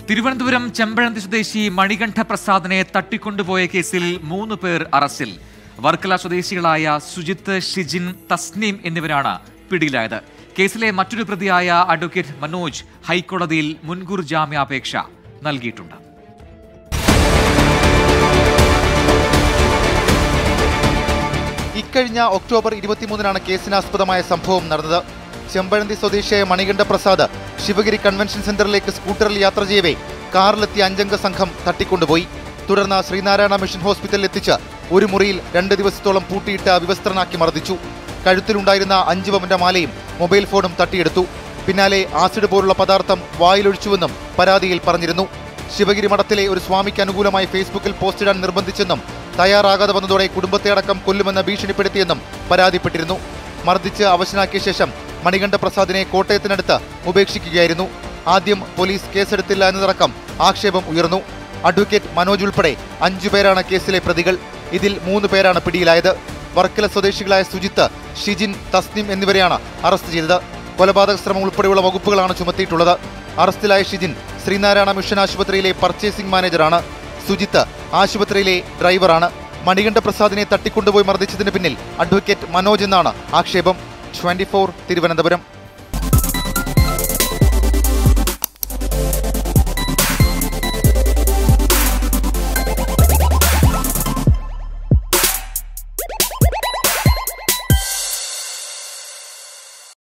തിരുവനന്തപുരം ചെമ്പഴന്തി സ്വദേശി മണികണ്ഠ പ്രസാദിനെ തട്ടിക്കൊണ്ടുപോയ കേസിൽ മൂന്ന് പേർ അറസ്റ്റിൽ വർക്കല സ്വദേശികളായ സുജിത്ത് ഷിജിൻ തസ്നീം എന്നിവരാണ് പിടിയിലായത് കേസിലെ മറ്റൊരു പ്രതിയായ അഡ്വക്കേറ്റ് മനോജ് ഹൈക്കോടതിയിൽ മുൻകൂർ ജാമ്യാപേക്ഷ നൽകിയിട്ടുണ്ട് ഇക്കഴിഞ്ഞ ഒക്ടോബർ ഇരുപത്തിമൂന്നിനാണ് കേസിനാസ്പദമായ സംഭവം നടന്നത് ചെമ്പഴന്തി സ്വദേശിയായ മണികണ്ഠ പ്രസാദ് ശിവഗിരി കൺവെൻഷൻ സെന്ററിലേക്ക് സ്കൂട്ടറിൽ യാത്ര ചെയ്യവേ കാറിലെത്തിയ അഞ്ചംഗ സംഘം തട്ടിക്കൊണ്ടുപോയി തുടർന്ന് ശ്രീനാരായണ മിഷൻ ഹോസ്പിറ്റലിൽ എത്തിച്ച് ഒരു മുറിയിൽ രണ്ട് ദിവസത്തോളം പൂട്ടിയിട്ട് വിവസ്ത്രനാക്കി മർദ്ദിച്ചു കഴുത്തിലുണ്ടായിരുന്ന അഞ്ച് പവന്റെ മാലയും മൊബൈൽ ഫോണും തട്ടിയെടുത്തു പിന്നാലെ ആസിഡ് പോലുള്ള പദാർത്ഥം വായിലൊഴിച്ചുവെന്നും പരാതിയിൽ പറഞ്ഞിരുന്നു ശിവഗിരി മഠത്തിലെ ഒരു സ്വാമിക്ക് അനുകൂലമായി ഫേസ്ബുക്കിൽ പോസ്റ്റിടാൻ നിർബന്ധിച്ചെന്നും തയ്യാറാകാതെ വന്നതോടെ കുടുംബത്തെ അടക്കം കൊല്ലുമെന്ന് ഭീഷണിപ്പെടുത്തിയെന്നും പരാതിപ്പെട്ടിരുന്നു മർദ്ദിച്ച് അവശനാക്കിയ ശേഷം മണികണ്ഠ പ്രസാദിനെ കോട്ടയത്തിനടുത്ത് ഉപേക്ഷിക്കുകയായിരുന്നു ആദ്യം പോലീസ് കേസെടുത്തില്ല എന്നതടക്കം ആക്ഷേപം ഉയർന്നു അഡ്വക്കേറ്റ് മനോജ് ഉൾപ്പെടെ അഞ്ചു പേരാണ് കേസിലെ പ്രതികൾ ഇതിൽ മൂന്ന് പേരാണ് പിടിയിലായത് വർക്കല സ്വദേശികളായ സുജിത്ത് ഷിജിൻ തസ്നിം എന്നിവരെയാണ് അറസ്റ്റ് ചെയ്തത് കൊലപാതക ശ്രമം ഉൾപ്പെടെയുള്ള വകുപ്പുകളാണ് ചുമത്തിയിട്ടുള്ളത് അറസ്റ്റിലായ ഷിജിൻ ശ്രീനാരായണ മിഷൻ ആശുപത്രിയിലെ പർച്ചേസിംഗ് മാനേജറാണ് സുജിത്ത് ആശുപത്രിയിലെ ഡ്രൈവറാണ് മണികണ്ഠ പ്രസാദിനെ തട്ടിക്കൊണ്ടുപോയി മർദ്ദിച്ചതിന് പിന്നിൽ അഡ്വക്കേറ്റ് മനോജ് എന്നാണ് ആക്ഷേപം ട്വന്റി തിരുവനന്തപുരം